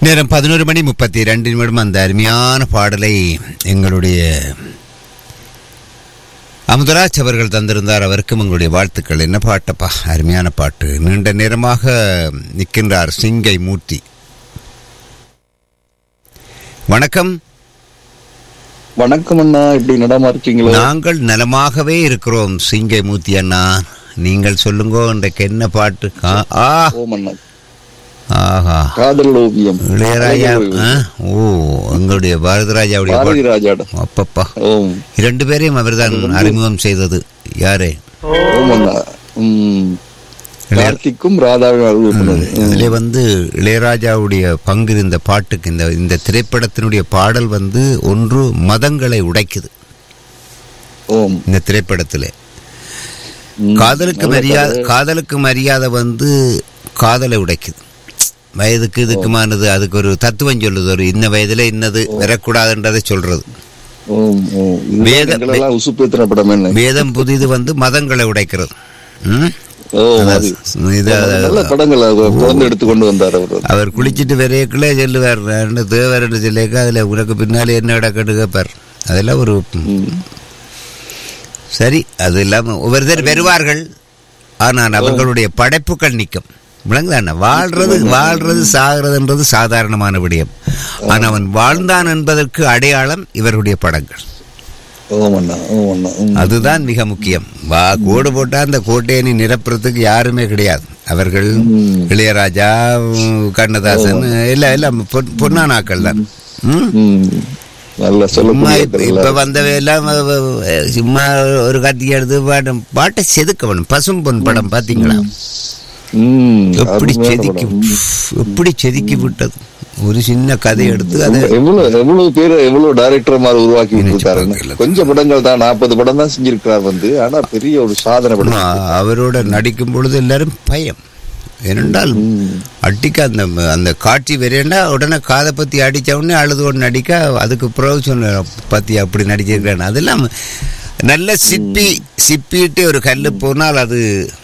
நேரம் பதினோரு மணி முப்பத்தி ரெண்டு நிமிடம் அந்த அருமையான பாடலை எங்களுடைய அமுதராஜ் அவர்கள் தந்திருந்தார் அவருக்கும் உங்களுடைய வாழ்த்துக்கள் என்ன பாட்டப்பா அருமையான பாட்டு நீண்ட நேரமாக நிற்கின்றார் சிங்கை மூர்த்தி வணக்கம் வணக்கம் அண்ணா இப்படி நடமா இருக்கீங்களா நாங்கள் நலமாகவே இருக்கிறோம் சிங்கை மூர்த்தி அண்ணா நீங்கள் சொல்லுங்கோ இன்றைக்கு என்ன பாட்டு கா- ஆ ஓம் அண்ணா ஆஹா காதல் ஓவியம் இளையராஜா ஆ? ஓ எங்களுடைய பாரதிராஜாவுடைய பாரதி பாட்டு ராஜாட அப்பப்பா ஓம் இரண்டு பேரையும் அவர்தான் அறிமுகம் செய்தது யாரு ஓம் அண்ணா உம் கார்த்திக்கும் ராதாவும் அருள் பண்ணது அதிலே வந்து இளையராஜாவுடைய பங்கு இந்த பாட்டுக்கு இந்த இந்த திரைப்படத்தினுடைய பாடல் வந்து ஒன்று மதங்களை உடைக்குது ஓம் இந்த திரைப்படத்திலே உம். காதலுக்கு நல்ல மரியாதை கதை. காதலுக்கு மரியாதை வந்து காதலை உடைக்குது வயதுக்கு இதுக்குமானது அதுக்கு ஒரு தத்துவம் சொல்லுது ஒரு இந்த வயதுல இன்னது வரக்கூடாதுன்றதை சொல்றது ஓம் ஓம் இதுதான் வேத- எங்களெல்லாம் உசுப்பேத்தின படம் என்ன வேதம் புதிது வந்து மதங்களை உடைக்கிறது ம்? ஓம் அது இது நல்ல படங்கள் அவர் தொடர்ந்து எடுத்து கொண்டு வந்தார் அவர் அவர் குளிச்சிட்டு வரையக்குள்ள சொல்லுவார் ரெண்டு தேவரண்டு சொல்லிக்க அதுல உனக்கு பின்னாலே என்ன நடக்கன்னு கேட்பார் அதெல்லாம் ஒரு உம். சரி அது இல்லாம ஒவ்வொருத்தர் வருவார்கள் ஆனால் அவர்களுடைய படைப்புகள் நிற்கும் விளங்குதானே வாழ்றது வாழ்றது சாகிறதுன்றது சாதாரணமான விடயம் ஆனால் அவன் வாழ்ந்தான் என்பதற்கு அடையாளம் இவருடைய படங்கள் ஓம் அண்ணா ஓம் அண்ணா உம். அதுதான் மிக முக்கியம் வா கோடு போட்டா அந்த கோட்டையை நீ நிரப்புறதுக்கு யாருமே கிடையாது அவர்கள் ம். இளையராஜா உம், கண்ணதாசன் எல்லாம் எல்லாம் பொன்- பொன்னானாக்கள் தான் ம்? உம். நல்ல சும்மா சொல்லக்கூடிய இப்ப- கதைகள். இப்ப வந்தவையெல்லாம் வ- வ- வ- சும்மா ஒரு கத்தி எடுத்து பாட்டு பாட்டை செதுக்க வேணும் பசும் பொன் படம் பாத்தீங்களா உம். எப்படி அருமையான செதுக்கி படம். உம். எப்படி செதுக்கி விட்டது ஒரு சின்ன கதை எடுத்து அதை எவ்வளவு எவ்வளவு பேர் எவ்வளவு டைரக்டர் மாதிரி உருவாக்கி நினைச்சு விட்டுருக்காரு பார்க்கல. கொஞ்சம் படங்கள் தான் நாற்பது படம் தான் செஞ்சிருக்கிறார் வந்து ஆனா பெரிய ஒரு சாதனை படம் ஆ, அவரோட நடிக்கும் பொழுது எல்லாரும் பயம் ஏனென்றால் அடிக்க அந்த அந்த காட்சி வெறியண்டா உடனே காதை பத்தி அடிச்ச உடனே அழுது ஒன்று நடிக்க அதுக்கு பிறகு சொன்ன பத்தி அப்படி நடிச்சிருக்கிறேன் அதெல்லாம் நல்ல சிப்பி சிப்பிட்டு ஒரு கல்லு போனால் அது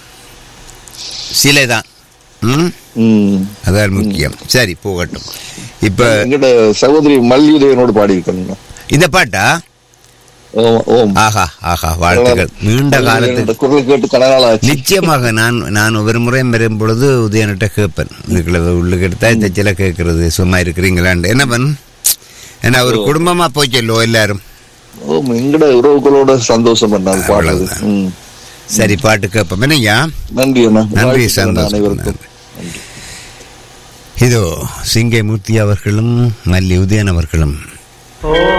சிலை தான் ம் ம். அதான் முக்கியம் சரி போகட்டும் இப்ப எங்கிட்ட சகோதரி மல்யுதேவனோடு பாடியிருக்காங்க இந்த பாட்டா ஓம் ஓம் ஆஹா ஆஹா வாழ்த்துக்கள் நீண்ட காலத்துக்கு இந்த குரல் கேட்டு கனகால ஆச்சு நிச்சயமாக நான் நான் ஒவ்வொரு முறை வரும் பொழுது உதயனிட்ட கேட்பேன் இதுக்குள்ள உள்ளுக்கு எடுத்தா இந்த சில கேட்கறது சும்மா இருக்கிறீங்களான்னு என்ன பண்ண ஏன்னா ஒரு குடும்பமா போய் சொல்லோ எல்லாரும் ஓம் எங்கட உறவுகளோட சந்தோஷம் பண்ணாது பாடுறது ம். சரி பாட்டு கேட்போம் என்னய்யா நன்றி அண்ணா நன்றி வாழ்த்துக்கள் சந்தோஷம் அனைவருக்கும் நன்றி. இதோ சிங்கை மூர்த்தி அவர்களும் மல்லி உதயன் அவர்களும்